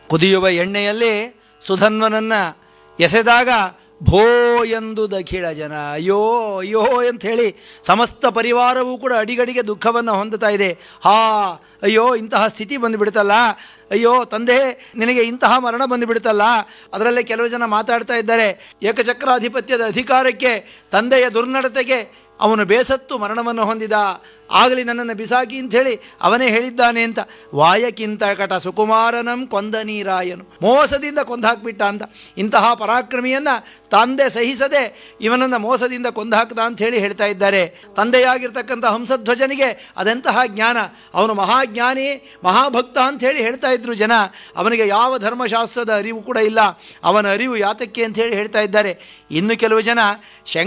ಕುದಿಯುವ ಎಣ್ಣೆಯಲ್ಲಿ ಸುಧನ್ವನನ್ನು ಎಸೆದಾಗ ಭೋ ಎಂದು ದಖಿಳ ಜನ ಅಯ್ಯೋ ಅಯ್ಯೋ ಅಂತ ಹೇಳಿ ಸಮಸ್ತ ಪರಿವಾರವೂ ಕೂಡ ಅಡಿಗಡಿಗೆ ದುಃಖವನ್ನು ಹೊಂದುತ್ತಾ ಇದೆ ಹಾ ಅಯ್ಯೋ ಇಂತಹ ಸ್ಥಿತಿ ಬಂದುಬಿಡ್ತಲ್ಲ ಅಯ್ಯೋ ತಂದೆ ನಿನಗೆ ಇಂತಹ ಮರಣ ಬಂದುಬಿಡ್ತಲ್ಲ ಅದರಲ್ಲೇ ಕೆಲವು ಜನ ಮಾತಾಡ್ತಾ ಇದ್ದಾರೆ ಏಕಚಕ್ರಾಧಿಪತ್ಯದ ಅಧಿಕಾರಕ್ಕೆ ತಂದೆಯ ದುರ್ನಡತೆಗೆ ಅವನು ಬೇಸತ್ತು ಮರಣವನ್ನು ಹೊಂದಿದ ಆಗಲಿ ನನ್ನನ್ನು ಬಿಸಾಕಿ ಅಂಥೇಳಿ ಅವನೇ ಹೇಳಿದ್ದಾನೆ ಅಂತ ವಾಯಕ್ಕಿಂತ ಕಟ ಸುಕುಮಾರನಂ ಕೊಂದ ನೀರಾಯನು ಮೋಸದಿಂದ ಕೊಂದಾಕ್ಬಿಟ್ಟ ಅಂತ ಇಂತಹ ಪರಾಕ್ರಮಿಯನ್ನು ತಂದೆ ಸಹಿಸದೆ ಇವನನ್ನು ಮೋಸದಿಂದ ಕೊಂದಾಕ್ದ ಅಂತ ಹೇಳಿ ಹೇಳ್ತಾ ಇದ್ದಾರೆ ತಂದೆಯಾಗಿರ್ತಕ್ಕಂಥ ಹಂಸಧ್ವಜನಿಗೆ ಅದೆಂತಹ ಜ್ಞಾನ ಅವನು ಮಹಾಜ್ಞಾನಿ ಮಹಾಭಕ್ತ ಅಂತ ಹೇಳಿ ಹೇಳ್ತಾ ಇದ್ರು ಜನ ಅವನಿಗೆ ಯಾವ ಧರ್ಮಶಾಸ್ತ್ರದ ಅರಿವು ಕೂಡ ಇಲ್ಲ ಅವನ ಅರಿವು ಯಾತಕ್ಕೆ ಅಂತ ಹೇಳಿ ಹೇಳ್ತಾ ಇದ್ದಾರೆ ಇನ್ನು ಕೆಲವು ಜನ ಶಂಕ